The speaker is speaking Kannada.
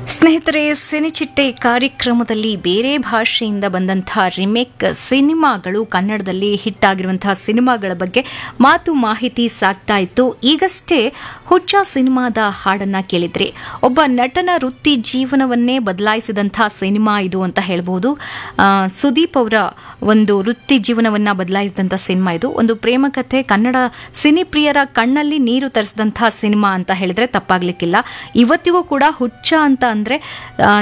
ಸ್ನೇಹಿತರೆ ಸಿನಿಚಿಟ್ಟೆ ಕಾರ್ಯಕ್ರಮದಲ್ಲಿ ಬೇರೆ ಭಾಷೆಯಿಂದ ಬಂದಂತಹ ರಿಮೇಕ್ ಸಿನಿಮಾಗಳು ಕನ್ನಡದಲ್ಲಿ ಹಿಟ್ ಆಗಿರುವಂತಹ ಸಿನಿಮಾಗಳ ಬಗ್ಗೆ ಮಾತು ಮಾಹಿತಿ ಸಾಕ್ತಾ ಇತ್ತು ಈಗಷ್ಟೇ ಹುಚ್ಚ ಸಿನಿಮಾದ ಹಾಡನ್ನ ಕೇಳಿದ್ರಿ ಒಬ್ಬ ನಟನ ವೃತ್ತಿ ಜೀವನವನ್ನೇ ಬದಲಾಯಿಸಿದಂತಹ ಸಿನಿಮಾ ಇದು ಅಂತ ಹೇಳ್ಬೋದು ಆ, ಸುದೀಪ್ ಅವರ ಒಂದು ವೃತ್ತಿ ಜೀವನವನ್ನ ಬದಲಾಯಿಸಿದಂಥ ಸಿನಿಮಾ ಇದು ಒಂದು ಪ್ರೇಮ ಕಥೆ ಕನ್ನಡ ಸಿನಿಪ್ರಿಯರ ಕಣ್ಣಲ್ಲಿ ನೀರು ತರಿಸಿದಂತಹ ಸಿನಿಮಾ ಅಂತ ಹೇಳಿದ್ರೆ ತಪ್ಪಾಗ್ಲಿಕ್ಕಿಲ್ಲ ಇವತ್ತಿಗೂ ಕೂಡ ಹುಚ್ಚ ಅಂತ ಅಂದ್ರೆ ಆ,